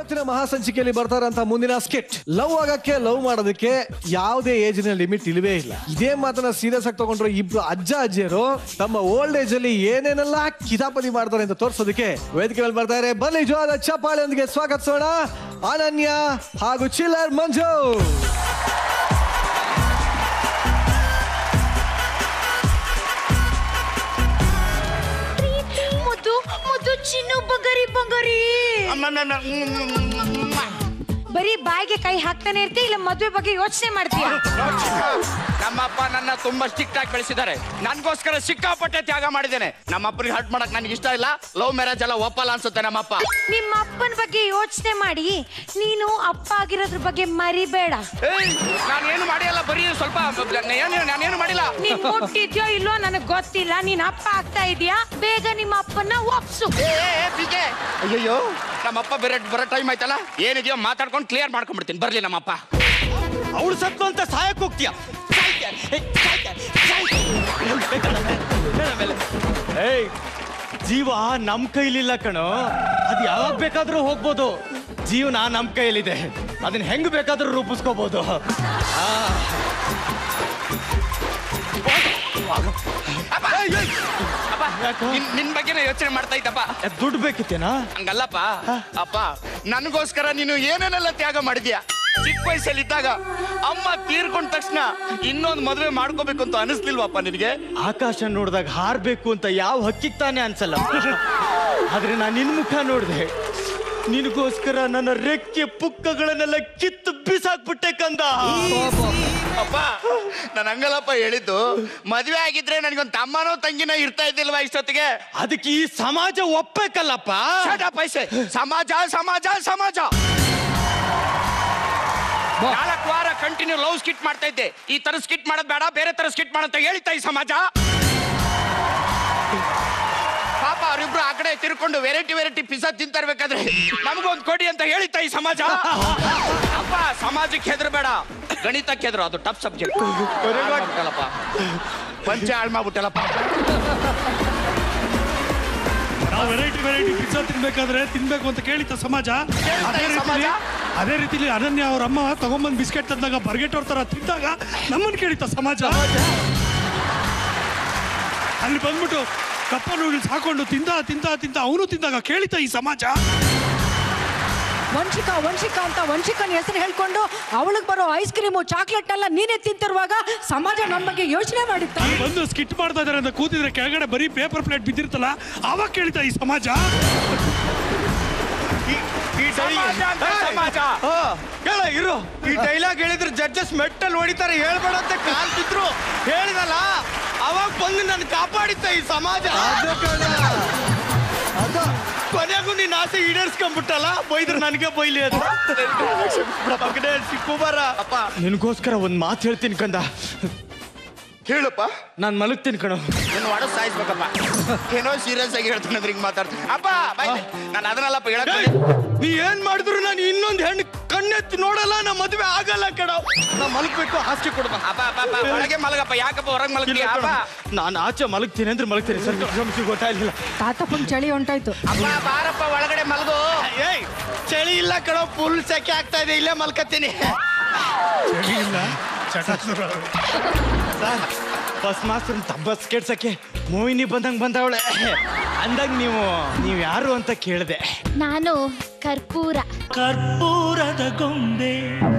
ಇವತ್ತಿನ ಮಹಾಸಂಚಿಕೆಯಲ್ಲಿ ಬರ್ತಾರಂತ ಮುಂದಿನ ಸ್ಕಿಟ್ ಲವ್ ಆಗಕ್ಕೆ ಲವ್ ಮಾಡೋದಕ್ಕೆ ಯಾವುದೇ ಏಜ್ ನ ಲಿಮಿಟ್ ಇಲ್ವೇ ಇಲ್ಲ ಇದೇ ಮಾತನ್ನ ಸೀರಿಯಸ್ ಆಗಿ ತಗೊಂಡ್ರೆ ಇಬ್ರು ಅಜ್ಜ ಅಜ್ಜಿಯರು ತಮ್ಮ ಓಲ್ಡ್ ಏಜ್ ಅಲ್ಲಿ ಏನೇನೆಲ್ಲ ಕಿತಾಪತಿ ಮಾಡ್ತಾರೆ ಅಂತ ತೋರಿಸೋದಕ್ಕೆ ವೇದಿಕೆ ಮೇಲೆ ಬರ್ತಾರೆ ಬನ್ನಿ ಜೋದ ಚಪ್ಪಾಳೆಯೊಂದಿಗೆ ಸ್ವಾಗತಿಸೋಣ ಅನನ್ಯ ಹಾಗೂ ಚಿಲ್ಲರ್ ಮಂಜು ಮುದ್ದು ಮುದ್ದು ಚಿನ್ನು ಬಂಗಾರಿ ಬಂಗಾರಿ ಬರೀ ಬಾಯಿಗೆ ಕೈ ಹಾಕ್ತಾನೆ ಇರ್ತಿ ಇಲ್ಲ ಮದ್ವೆ ಬಗ್ಗೆ ಯೋಚನೆ ಮಾಡ್ತೀಯ ನಮ್ಮಪ್ಪ ನನ್ನ ತುಂಬಾ ಸ್ಟ್ರಿಕ್ಟ್ ಆಗಿ ಬೆಳೆಸಿದ್ದಾರೆ ನನ್ಗೋಸ್ಕರ ಸಿಕ್ಕಾಪಟ್ಟೆ ತ್ಯಾಗ ಮಾಡಿದ್ದೇನೆ ನಮ್ಮಪ್ಪನಿಗೆ ಹರ್ಟ್ ಮಾಡಕ್ ನನಗೆ ಇಷ್ಟ ಇಲ್ಲ ಲವ್ ಮ್ಯಾರೇಜ್ ಎಲ್ಲ ಒಪ್ಪಲ್ಲ ಅನ್ಸುತ್ತೆ ನಮ್ಮಪ್ಪ ನಿಮ್ಮ ಅಪ್ಪನ ಬಗ್ಗೆ ಯೋಚನೆ ಮಾಡಿ ನೀನು ಅಪ್ಪ ಆಗಿರೋದ್ರ ಬಗ್ಗೆ ಮರಿಬೇಡ ಏಯ್ ನಾನೇನು ಮಾಡಿಲ್ಲ ಬರೀ ಸ್ವಲ್ಪ ಏನು ನಾನೇನು ಮಾಡಿಲ್ಲ ನೀನ್ ಮುಟ್ಟಿದ್ಯೋ ಇಲ್ವೋ ನನಗ್ ಗೊತ್ತಿಲ್ಲ ನೀನ್ ಅಪ್ಪ ಆಗ್ತಾ ಇದೀಯಾ ಬೇಗ ನಿಮ್ಮ ಅಪ್ಪನ ಒಪ್ಸು ಏ, ಏ, ಏ, ಪೀಕೆ. ಅಯ್ಯಯ್ಯೋ ನಮ್ಮಪ್ಪ ಬೇರೆ ಬರೋ ಟೈಮ್ ಆಯ್ತಲ್ಲ ಏನಿದೆಯೋ ಮಾತಾಡ್ಕೊಂಡು ಕ್ಲಿಯರ್ ಮಾಡ್ಕೊಂಡ್ಬಿಡ್ತೀನಿ ಬರ್ಲಿ ನಮ್ಮಪ್ಪ ಅವಳು ಸತ್ತು ಅಂತ ಸಹಾಯಕ್ಕೆ ಹೋಗ್ತೀಯ ಏಯ್ ಜೀವ ನಮ್ ಕೈಲಿಲ್ಲ ಕಣೋ ಅದು ಯಾವಾಗ ಬೇಕಾದ್ರೂ ಹೋಗ್ಬೋದು ಜೀವನ ನಮ್ ಕೈಯಲ್ಲಿದೆ ಅದನ್ನ ಹೆಂಗ್ ಬೇಕಾದ್ರೂ ರೂಪಿಸ್ಕೋಬಹುದು ಅಪ್ಪ, ಅಪ್ಪ ನಿನ್- ನಿನ್ ಬಗ್ಗೆನೇ ಯೋಚನೆ ಮಾಡ್ತಾ ಇದ್ದಪ್ಪ ದುಡ್ಡು ಬೇಕಿತ್ತೇನಾ ಹಂಗಲ್ಲಪ್ಪ ಅಪ್ಪ ನನಗೋಸ್ಕರ ನೀನು ಏನೇನೆಲ್ಲ ತ್ಯಾಗ ಮಾಡಿದ್ಯಾ ಚಿಕ್ಕ ವಯಸ್ಸಲ್ಲಿ ಇದ್ದಾಗ ಅಮ್ಮ ತೀರ್ಕೊಂಡ ತಕ್ಷಣ ಇನ್ನೊಂದು ಮದುವೆ ಮಾಡ್ಕೋಬೇಕು ಅಂತ ಅನಿಸ್ಲಿಲ್ವಪ್ಪ ನಿನಗೆ ಆಕಾಶ ನೋಡಿದಾಗ ಹಾರ್ಬೇಕು ಅಂತ ಯಾವ ಹಕ್ಕಿಗ್ ತಾನೇ ಅನ್ಸಲ್ಲ ಆದ್ರೆ ನಾನು ನಿನ್ ಮುಖ ನೋಡ್ದೆ ನಿನಗೋಸ್ಕರ ನನ್ನ ರೆಕ್ಕೆ ಪುಕ್ಕಗಳನ್ನೆಲ್ಲ ಕಿತ್ತು ಬಿಸಾಕ್ಬಿಟ್ಟೆ ಕಂದ ಅಪ್ಪ ನಾನು ಹಂಗಲ್ಲಪ್ಪ ಹೇಳಿದ್ದು ಮದುವೆ ಆಗಿದ್ರೆ ನನಗೊಂದು ತಮ್ಮನೋ ತಂಗಿನೋ ಇರ್ತಾ ಇದ್ದಿಲ್ವಾ ಇಷ್ಟೊತ್ತಿಗೆ ಅದಕ್ಕೆ ಈ ಸಮಾಜ ಒಪ್ಪಬೇಕಲ್ಲಪ್ಪ Shut up, I say. ಸಮಾಜ ಸಮಾಜ ಸಮಾಜ ನಾಲ್ಕು ವಾರ ಕಂಟಿನ್ಯೂ ಲವ್ ಸ್ಕಿಟ್ ಮಾಡ್ತಾ ಇದ್ದೆ ಈ ತರ ಸ್ಕಿಟ್ ಮಾಡೋದ್ ಬೇಡ ಬೇರೆ ತರ ಸ್ಕಿಟ್ ಮಾಡಂತ ಹೇಳಿತಾ ಈ ಸಮಾಜ ಪಾಪ ಅವರಿಬ್ರು ಆ ಕಡೆ ತಿರ್ಕೊಂಡು ವೆರೈಟಿ ವೆರೈಟಿ ಪಿಜ್ಜಾ ತಿಂತಾ ಇರ್ಬೇಕಾದ್ರೆ ನಮಗೊಂದು ಕೊಡಿ ಅಂತ ಹೇಳಿತಾ ಈ ಸಮಾಜ ಅಪ್ಪ ಸಮಾಜಕ್ಕೆ ಹೆದರ್ಬೇಡ ಗಣಿತಕ್ಕೆ ಹೆದ್ರು ಅದು ಟಫ್ ಸಬ್ಜೆಕ್ಟ್ ಪಂಚ ಹಾಳು ಮಾಡ್ಬಿಟ್ಟಲ್ಲಪ್ಪ ನಾವು ವೆರೈಟಿ ವೆರೈಟಿ ಪಿಜ್ಜಾ ತಿನ್ಬೇಕಾದ್ರೆ ತಿನ್ಬೇಕು ಅಂತ ಕೇಳಿತ್ತ ಸಮಾಜ ಅದೇ ಈ ರೀತಿಲಿ ಸಮಾಜ? ಅದೇ ರೀತಿಲಿ ಅನನ್ಯ ಅವ್ರ ಅಮ್ಮ ತಗೊಂಬಂದ್ ಬಿಸ್ಕೆಟ್ ತಂದಾಗ ಬರ್ಗೆಟ್ ತರ ತಿಂದಾಗ ನಮ್ಮನ್ನ ಕೇಳಿತ್ತ ಸಮಾಜ ಅಲ್ಲಿ ಬಂದ್ಬಿಟ್ಟು ಕಪ್ಪ ನೂಡಲ್ಸ್ ಹಾಕೊಂಡು ತಿಂದ ತಿಂದ ತಿಂದ ಅವನು ತಿಂದಾಗ ಕೇಳಿತ ಈ ಸಮಾಜ ವಂಶಿಕಾ ವಂಶಿಕಾ ಅಂತ ವಂಶಿಕನ ಹೆಸರು ಹೇಳ್ಕೊಂಡು ಅವಳಿಗೆ ಬರೋ ಐಸ್ ಕ್ರೀಮು ಚಾಕ್ಲೇಟ್ ಎಲ್ಲ ನೀನೇ ತಿಂತಿರುವಾಗ ಸಮಾಜ ನಮ್ಮ ಬಗ್ಗೆ ಯೋಚನೆ ಮಾಡಿತ್ತ ಅಲ್ಲಿ ಬಂದು ಸ್ಕಿಟ್ ಮಾಡ್ತಾ ಇದಾರೆ ಅಂತ ಕೂತಿದ್ರೆ ಕೆಳಗಡೆ ಬರೀ ಪೇಪರ್ ಪ್ಲೇಟ್ ಬಿದ್ದಿರ್ತಲ್ಲ ಅವಾಗ ಕೇಳಿತ ಈ ಸಮಾಜ ಸಮಾಜ ಅಂತ ಸಮಾಜ ಆ, ಕೇಳ ಇರು ಈ ಡೈಲಾಗ್ ಹೇಳಿದ್ರೆ ಜಡ್ಜಸ್ ಮೆಟ್ಟಲ್ ಹೊಡಿತಾರೆ ಹೇಳ್ಬೇಡ ಅಂತ ಕಾಲ್ ಬಿದ್ರು ಹೇಳಿದಲ್ಲ ಅವಾಗ ಬಂದು ನನ್ನ ಕಾಪಾಡಿತ್ತ ಈ ಸಮಾಜ ಕೊನೆಗೂ ನಿನ್ನ ಆಸೆ ಈಡೇರಿಸ್ಕೊಂಡ್ಬಿಟ್ಟಲ್ಲ ಬೈದ್ರೆ ನನಗೆ ಬೈಲಿ ಅದು ಮಗನೇ, ಸಿಕ್ಕುಬಾರ ಅಪ್ಪ ನಿನಗೋಸ್ಕರ ಒಂದ್ ಮಾತು ಹೇಳ್ತೀನಿ ಕಂದ ಹೇಳಪ್ಪ ನಾನು ಮಲಗ್ತೀನಿ ಕಣೋ ನಿನ್ನ ಒಡ ಸಾಯಿಸ್ಬೇಕಪ್ಪ ಏನೋ ಸೀರಿಯಸ್ ಆಗಿ ಹೇಳ್ತಾನೆ ಅಂದ್ರೆ ಹಿಂಗ್ ಮಾತಾಡ್ತೀನಿ ಅಪ್ಪ ನಾನು ಅದನ್ನಲ್ಲಪ್ಪ ಹೇಳಕ್ ಏಯ್, ನೀ ಏನ್ ಮಾಡಿದ್ರು ನಾನು ಇನ್ನೊಂದ್ ಹೆಣ್ಣು ಕಣ್ಣೆತ್ತಿ ನೋಡಲ್ಲ ನಾ ಮದ್ವೆ ಆಗಲ್ಲ ಕಣ ನಾ ಮಲಗ್ಬೇಕು ಹಾಸಿಗೆ ಕೊಡ್ಬಾ ಅಪ್ಪ ಅಪ್ಪ ಅಪ್ಪ ಒಳಗೆ ಮಲಗಪ್ಪ ಯಾಕಪ್ಪ ಹೊರಗೆ ಮಲಗ್ತೀಯ ಅಪ್ಪ ನಾನು ಆಚೆ ಮಲಗ್ತೀನಿ ಅಂದ್ರೆ ಮಲಗ್ತೀನಿ ಸರ್ ಕ್ಷಮಿಸಿ ಗೊತ್ತಾಗ್ಲಿಲ್ಲ ತಾತಪ್ಪನ ಚಳಿ ಹೊಂಟಾಯ್ತು ಅಪ್ಪ ಬಾರಪ್ಪ ಒಳಗಡೆ ಮಲಗು ಏಯ್ ಚಳಿ ಇಲ್ಲ ಕಣೋ ಫುಲ್ ಸೆಕೆ ಆಗ್ತಾ ಇದೆ ಇಲ್ಲೇ ಮಲ್ಕತ್ತೀನಿ ಚಳಿ ಇಲ್ಲ ಚಟ ಶುರು ಆಗುತ್ತೆ. ಸರ್ ಬಸ್ ಮಾಸ್ತರ್ ಬಸ್ ಕೆಡ್ಸಕ್ಕೆ ಮೋಹಿನಿ ಬಂದಂಗ್ ಬಂದವಳೆ ಅಂದಾಗ ನೀವು ನೀವು ಯಾರು ಅಂತ ಕೇಳಿದೆ ನಾನು ಕರ್ಪೂರ ಕರ್ಪೂರದ ಗೊಂಬೆ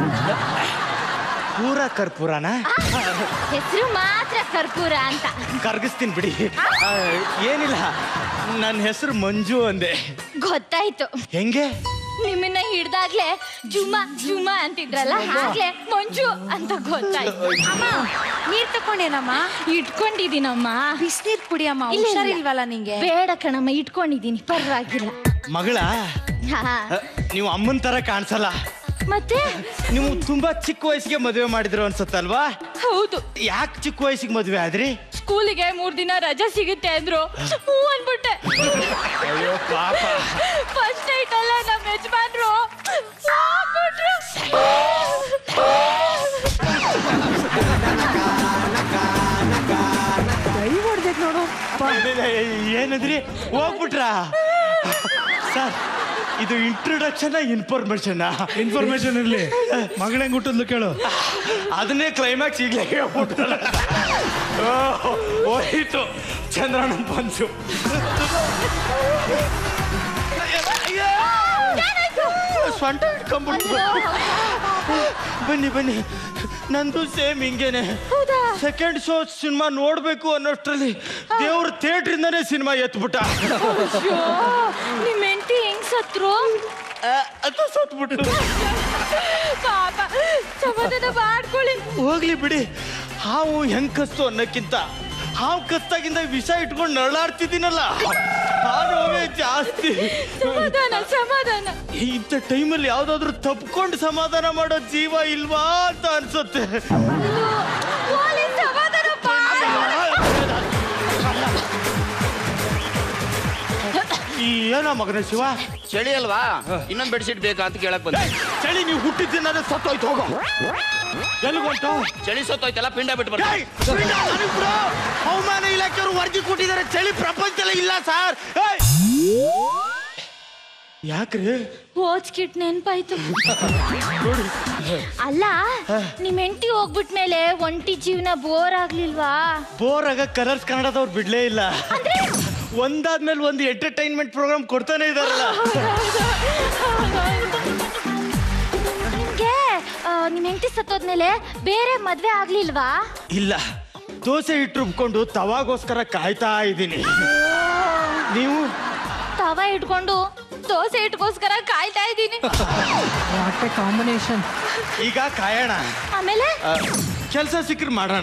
ಪೂರ ಕರ್ಪೂರನ ಹೆಸರು ಮಾತ್ರ ಕರ್ಪೂರ ಅಂತ ಕರ್ಗಿಸ್ತೀನಿ ಬಿಡಿ ಆ, ಏನಿಲ್ಲ ನನ್ನ ಹೆಸರು ಮಂಜು ಅಂದೆ ಗೊತ್ತಾಯ್ತು ಹೆಂಗೆ ನಿಮ್ಮನ್ನ ಹಿಡ್ದಾಗ್ಲೇ ಜುಮಾ ಜುಮಾ ಅಂತಿದ್ರಲ್ಲ ಹಾಗ್ಲೇ ಮಂಜು ಅಂತ ಗೊತ್ತಾಯ್ತು ಅಮ್ಮ ನೀರ್ ತಕೊಂಡೇನಮ್ಮ ಇಟ್ಕೊಂಡಿದ್ದೀನಮ್ಮ ಬಿಸ್ನೀರ್ ಕುಡಿಯಮ್ಮ ಇಲ್ಲ, ಇಲ್ಲ. ಹುಷಾರಿಲ್ವಲ್ಲ ನಿಂಗೆ ಬೇಡ ಕಣಮ್ಮ ಇಟ್ಕೊಂಡಿದ್ದೀನಿ ಪರವಾಗಿಲ್ಲ ಮಗಳ ಹಾ. ನೀವು ಅಮ್ಮನ ತರ ಕಾಣಿಸಲ್ಲ ಮತ್ತೆ ನೀವು ತುಂಬಾ ಚಿಕ್ಕ ವಯಸ್ಸಿಗೆ ಮದುವೆ ಮಾಡಿದ್ರು ಅನ್ಸುತ್ತಲ್ವಾ ಹೌದು ಯಾಕೆ ಚಿಕ್ಕ ವಯಸ್ಸಿಗೆ ಮದುವೆ ಆದ್ರಿ ಸ್ಕೂಲಿಗೆ ಮೂರ್ ದಿನ ರಜಾ ಸಿಗುತ್ತೆ ಅಂದ್ರು ಹ್ಞೂ ಅನ್ಬಿಟ್ಟೆ ಅಯ್ಯೋ ಪಾಪ ಫಸ್ಟ್ ನೈಟ್ ಅಲ್ಲ ನಮ್ಮ ಯಜಮಾನ್ರು ಹೋಗ್ಬಿಟ್ರು. ಕೈ ಹೊಡ್ದೈತ್ ನೋಡು ಏನಂದ್ರಿ ಹೋಗ್ಬಿಟ್ರಾ ಸರ್ ಇದು ಇಂಟ್ರೊಡಕ್ಷನ್ ಇನ್ಫಾರ್ಮೇಶನ್ ಇನ್ಫಾರ್ಮೇಶನ್ ಇರ್ಲಿ ಮಗಳ ಹೆಂಗ್ ಹುಟ್ಟಿದ್ಲು ಕೇಳು ಅದನ್ನೇ ಕ್ಲೈಮ್ಯಾಕ್ಸ್ ಈಗಲೇ ಹೇಳ್ಬಿಟ್ರಲ್ಲ ಓ, ಹೋಯ್ತು ಚಂದ್ರಣ್ಣನ್ ಪಂಚು ಸೊಂಟ ಹಿಡ್ಕೊಂಡ್ಬಿಟ್ಟು ಬನ್ನಿ ಬನ್ನಿ ನಂದು ಸೇಮ್ ಹಿಂಗೇನೆ ಹೌದಾ ಸೆಕೆಂಡ್ ಶೋ ಸಿನಿಮಾ ನೋಡ್ಬೇಕು ಅನ್ನೋಷ್ಟ್ರಲ್ಲಿ ದೇವ್ರ ಥಿಯೇಟ್ರಿಂದನೇ ಸಿನಿಮಾ ಎತ್ಬಿಟ್ಟ ಅಯ್ಯೋ ನಿಮ್ ಹೆಂಡತಿ ಹೆಂಗ್ ಸತ್ರು ಆ, ಅದು ಸತ್ಬಿಟ್ಟು ಪಾಪ ಸಮಾಧಾನ ಮಾಡ್ಕೊಳ್ಳಿ ಹೋಗ್ಲಿ ಬಿಡಿ ಹಾವು ಹೆಂಗ್ ಕಸ್ತು ಅನ್ನಕ್ಕಿಂತ ಹಾವು ಕತ್ತಾಗಿಂದ ವಿಷ ಇಟ್ಕೊಂಡು ನರಳಾಡ್ತಿದ್ದೀನಲ್ಲ ಆ ನೋವೇ ಜಾಸ್ತಿ ಸಮಾಧಾನ ಸಮಾಧಾನ ಇಂಥ ಟೈಮಲ್ಲಿ ಯಾವ್ದಾದ್ರು ತಪ್ಕೊಂಡು ಸಮಾಧಾನ ಮಾಡೋ ಜೀವ ಇಲ್ವಾ ಅಂತ ಅನ್ಸುತ್ತೆ ಅಯ್ಯೋ, ಓಲಿ ಸಮಾಧಾನ ಮಾಡು. ಈ ಏನೋ ಮಗನ ಶಿವ ಚಳಿ ಅಲ್ವಾ ಇನ್ನೊಂದ್ ಬೆಡ್ಶೀಟ್ ಬೇಕಾ ಅಂತ ಕೇಳಕ್ ಬಂದೆ ಚಳಿ ನೀವು ಹುಟ್ಟಿದ್ದೇನಾದ್ರೆ ಸತ್ತೋಯ್ತು ಹೋಗೋ ಎಲ್ಲಿಗೊಂಟು ಚಳಿ ಸತ್ತೋಯ್ತಲ್ಲ ಪಿಂಡ ಬಿಟ್ಟು ಬರ್ತೀನಿ ಏಯ್, ಬಿಡ ನನಗ್ ಬಿಡು. ಹವಾಮಾನ ಇಲಾಖೆಯವರು ವರದಿ ಕೊಟ್ಟಿದ್ದಾರೆ ಚಳಿ ಪ್ರಪಂಚದಲ್ಲಿ ಇಲ್ಲ ಸರ್ ಯಾಕ್ರಿ ಹೋಚ್ಕಿಟ್ ನೆನ್ಪಾಯ್ತು ಅಲ್ಲ ನಿಮ್ ಹೆಂಡತಿ ಹೋಗ್ಬಿಟ್ಮೇಲೆ ಒಂಟಿ ಜೀವನ ಬೋರ್ ಆಗ್ಲಿಲ್ವಾ ಬೋರ್ ಆಗ ಕಲರ್ಸ್ ಕನ್ನಡದವ್ರು ಬಿಡ್ಲೇ ಇಲ್ಲ ಒಂದಾದ್ಮೇಲೆ ಒಂದು ಎಂಟರ್ಟೈನ್ಮೆಂಟ್ ಪ್ರೋಗ್ರಾಮ್ ಕೊಡ್ತಾನೆ ಇದಾರಲ್ಲ ನಿಮ್ಗೆ ಆ, ನಿಮ್ ಹೆಂಡತಿ ಸತ್ತೋದ್ಮೇಲೆ ಬೇರೆ ಮದ್ವೆ ಆಗ್ಲಿಲ್ವಾ ಇಲ್ಲ ದೋಸೆ ಹಿಟ್ಟು ರುಬ್ಕೊಂಡು ತವಾಗೋಸ್ಕರ ಕಾಯ್ತಾ ಇದ್ದೀನಿ ನೀವು ತವ ಇಟ್ಕೊಂಡು ದೋಸೆ ಇಟ್ಕೋಸ್ಕರ ಕಾಯ್ತಾ ಇದ್ದೀನಿ ವಾಟ್ ಎ ಕಾಂಬಿನೇಷನ್ ಈಗ ಕಾಯೋಣ ಆಮೇಲೆ ಕೆಲಸ ಸಿಕ್ಕರೆ ಮಾಡೋಣ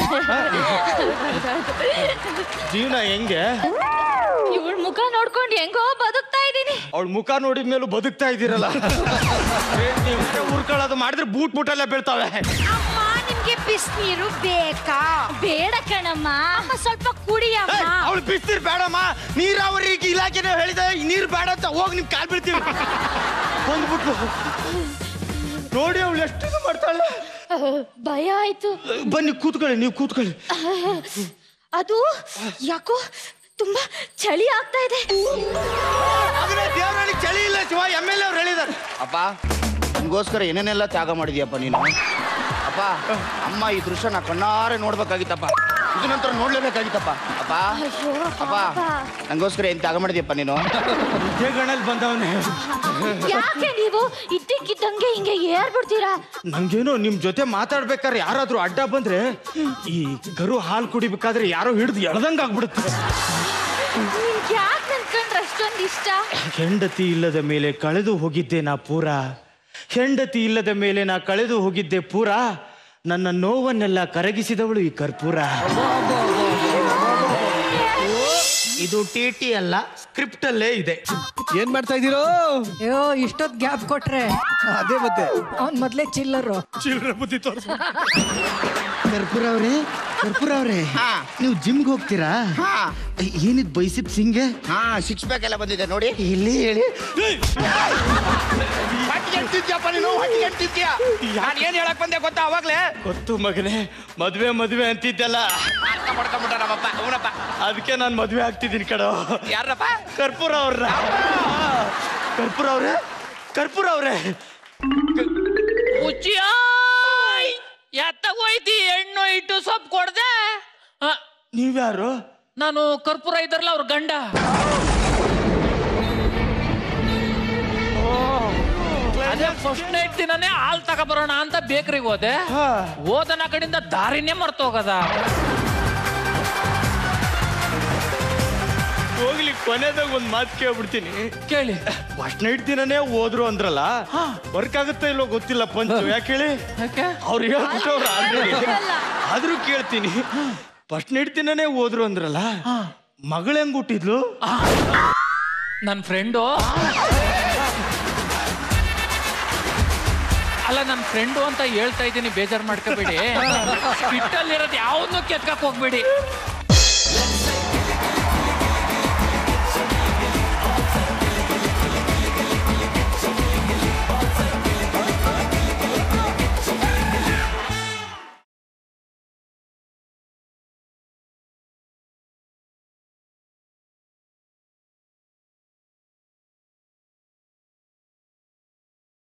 ಜೀವನ ಹೆಂಗೆ ಇವಳ ಮುಖ ನೋಡ್ಕೊಂಡು ಹೆಂಗೋ ಬದುಕ್ತಾ ಇದ್ದೀನಿ ಅವಳ ಮುಖ ನೋಡಿದ ಮೇಲೂ ಬದುಕ್ತಾ ಇದ್ದೀರಲ್ಲ ಉರ್ಕೊಳ್ಳೋದು ಮಾಡಿದ್ರೆ ಬೂಟ್ ಬೂಟೆಲ್ಲ ಬೀಳ್ತಾವೆ ಅಮ್ಮ ನಿಮ್ಗೆ ಬಿಸಿನೀರು ಬೇಕಾ ಬೇಡ ಕಣಮ್ಮ ಅಮ್ಮ ಸ್ವಲ್ಪ ಕುಡಿಯಮ್ಮ ಅವಳು ಬಿಸ್ತೀರ್ ಬೇಡಮ್ಮ ನೀರಾವರಿ ಇಲಾಖೆನೇ ಹೇಳಿದೆ ನೀರ್ ಬೇಡ ಅಂತ ಹೋಗಿ ನಿಮ್ ಕಾಲ್ ಬೀಳ್ತೀವಿ ಬಂದ್ಬಿಟ್ಲು ನೋಡಿ ಅವಳು ಎಷ್ಟು ಇದು ಮಾಡ್ತಾಳೆ ಭಯ ಆಯ್ತು ಬನ್ನಿ ಕೂತ್ಕೊಳ್ಳಿ ನೀವು ಕೂತ್ಕೊಳ್ಳಿ ಅದು ಯಾಕೋ ತುಂಬಾ ಚಳಿ ಆಗ್ತಾ ಇದೆ ಆದ್ರೆ ದೇವರಲ್ಲಿ ಚಳಿ ಇಲ್ಲ ಶಿವ ಎಮ್ ಎಲ್ ಅವ್ರು ಹೇಳಿದಾರೆ ಅಪ್ಪ ನಿಮ್ಗೋಸ್ಕರ ಏನೇನೆಲ್ಲ ತ್ಯಾಗ ಮಾಡಿದ್ಯಪ್ಪ ನೀನು ಅಪ್ಪ ಅಮ್ಮ ಈ ದೃಶ್ಯ ನಾ ಕಣ್ಣಾರೆ ನೋಡ್ಬೇಕಾಗಿತ್ತಪ್ಪ ಇದು ನಂತರ ನೋಡ್ಲೇಬೇಕಾಗಿತ್ತಪ್ಪ ಅಪ್ಪ ಅಯ್ಯೋ ಅಪ್ಪ ಪಾಪ. ನಂಗೋಸ್ಕರ ಏನ್ ತ್ಯಾಗ ಮಾಡಿದ್ಯಪ್ಪ ನೀನು ದೇಗಣಲ್ಲಿ ಬಂದವನೇ ಯಾಕೆ ನೀವು ಇದ್ದಕ್ಕಿದ್ದಂಗೆ ಹಿಂಗೆ ಏರ್ಬಿಡ್ತೀರಾ ನಂಗೇನೋ ನಿಮ್ ಜೊತೆ ಮಾತಾಡ್ಬೇಕಾದ್ರೆ ಯಾರಾದ್ರೂ ಅಡ್ಡ ಬಂದ್ರೆ ಈ ಗರು ಹಾಲು ಕುಡಿಬೇಕಾದ್ರೆ ಯಾರೋ ಹಿಡಿದು ಎಳ್ದಂಗ್ ಆಗ್ಬಿಡುತ್ತೆ ನಿಮ್ಗೆ ಯಾಕೆ ನನ್ ಕಂಡ್ರೆ ಅಷ್ಟೊಂದು ಇಷ್ಟ ಹೆಂಡತಿ ಇಲ್ಲದ ಮೇಲೆ ಕಳೆದು ಹೋಗಿದ್ದೆ ನಾ ಪೂರ ಹೆಂಡತಿ ಇಲ್ಲದ ಮೇಲೆ ನಾ ಕಳೆದು ಹೋಗಿದ್ದೆ ಪೂರ ನನ್ನ ನೋವನ್ನೆಲ್ಲ ಕರಗಿಸಿದವಳು ಈ ಕರ್ಪೂರ ಇದು ಟಿ ಟಿ ಅಲ್ಲ ಸ್ಕ್ರಿಪ್ಟ್ ಅಲ್ಲೇ ಇದೆ ಏನ್ ಮಾಡ್ತಾ ಇದೀರೋ ಅಯ್ಯೋ ಇಷ್ಟೊತ್ತು ಗ್ಯಾಪ್ ಕೊಟ್ರೆ ಅದೇ ಮತ್ತೆ ಅವ್ನ್ ಮೊದ್ಲೇ ಚಿಲ್ಲರು ಚಿಲ್ಡ್ರೆ ಬುದ್ಧಿ ತೋರಿಸ್ ಕರ್ಪೂರ ಅವ್ರೆ ಕರ್ಪೂರ ಅವ್ರೆ ಹಾ. ನೀವು ಜಿಮ್ಗೆ ಹೋಗ್ತೀರಾ ಹಾ ಏನಿದ್ ಬೈಸಿಪ್ ಸಿಂಗೆ ಹಾ ಸಿಕ್ಸ್ ಪ್ಯಾಕ್ ಎಲ್ಲ ಬಂದಿದೆ ನೋಡಿ ಇಲ್ಲಿ ಹೇಳಿ ಹೊಟ್ಟಿಗೆ ಅಂತಿದ್ಯಪ್ಪ ನೀನು ಹೊಟ್ಟಿಗೆ ಅಂತಿದ್ಯಾ ನಾನು ಏನ್ ಹೇಳಕ್ ಬಂದೆ ಗೊತ್ತಾ ಅವಾಗ್ಲೇ ಗೊತ್ತು ಮಗನೇ ಮದ್ವೆ ಮದ್ವೆ ಅಂತಿದ್ದಲ್ಲ ಅರ್ಥ ಮಾಡ್ಕೊಂಬಿಟ್ಟ ನಮ್ಮಪ್ಪ ಅವನಪ್ಪ ಅದಕ್ಕೆ ನಾನು ಮದ್ವೆ ಆಗ್ತಿದ್ದೀನಿ ಕಡೋ ಯಾರಪ್ಪ ಕರ್ಪೂರ ಅವ್ರ ಕರ್ಪೂರ ಅವ್ರೆ ಕರ್ಪೂರ ಅವ್ರೆ ಉಚ್ಚಿಯಾಯ್ ಎತ್ತಗೋಯ್ತಿ ಹೆಣ್ಣು ಇಟ್ಟು ಸೊಪ್ಪು ಕೊಡ್ದೆ ಆ, ನೀವ್ಯಾರು ನಾನು ಕರ್ಪೂರ ಇದ್ದಾರಲ್ಲ ಅವ್ರ ಗಂಡ ಅದೇ ಫಸ್ಟ್ ನೈಟ್ ದಿನನೇ ಹಾಲ್ ತಗೊಬರೋಣ ಅಂತ ಬೇಕ್ರಿಗೆ ಹೋದೆ ಹೋದನ ಕಡೆಯಿಂದ ದಾರಿನೇ ಮರ್ತೋಗದ ಹೋಗ್ಲಿ ಕೊನೆದಾಗ ಒಂದ್ ಮಾತು ಕೇಳ್ಬಿಡ್ತೀನಿ ಕೇಳಿ ಫಸ್ಟ್ ನೈಟ್ ದಿನನೇ ಹೋದ್ರು ಅಂದ್ರಲ್ಲ ವರ್ಕ್ ಆಗುತ್ತಾ ಇಲ್ಲೋ ಗೊತ್ತಿಲ್ಲ ಪಂಚು ಯಾಕೆ ಹೇಳಿ ಯಾಕೆ ಅವ್ರು ಹೇಳ್ಬಿಟ್ಟವ್ರು ಆಲ್ರೆಡಿ ಆದ್ರೂ ಕೇಳ್ತೀನಿ ಫಸ್ಟ್ ನೈಟ್ ದಿನನೇ ಹೋದ್ರು ಅಂದ್ರಲ್ಲ ಮಗಳು ಹೆಂಗ್ ಹುಟ್ಟಿದ್ಲು ನನ್ನ ಫ್ರೆಂಡು ಅಲ್ಲ ನನ್ನ ಫ್ರೆಂಡು ಅಂತ ಹೇಳ್ತಾ ಇದ್ದೀನಿ ಬೇಜಾರು ಮಾಡ್ಕೋಬೇಡಿ ಸ್ಕಿಟ್ಟಲ್ಲಿರೋದು ಯಾವನ್ನೂ ಕೆತ್ಕಕ್ ಹೋಗ್ಬೇಡಿ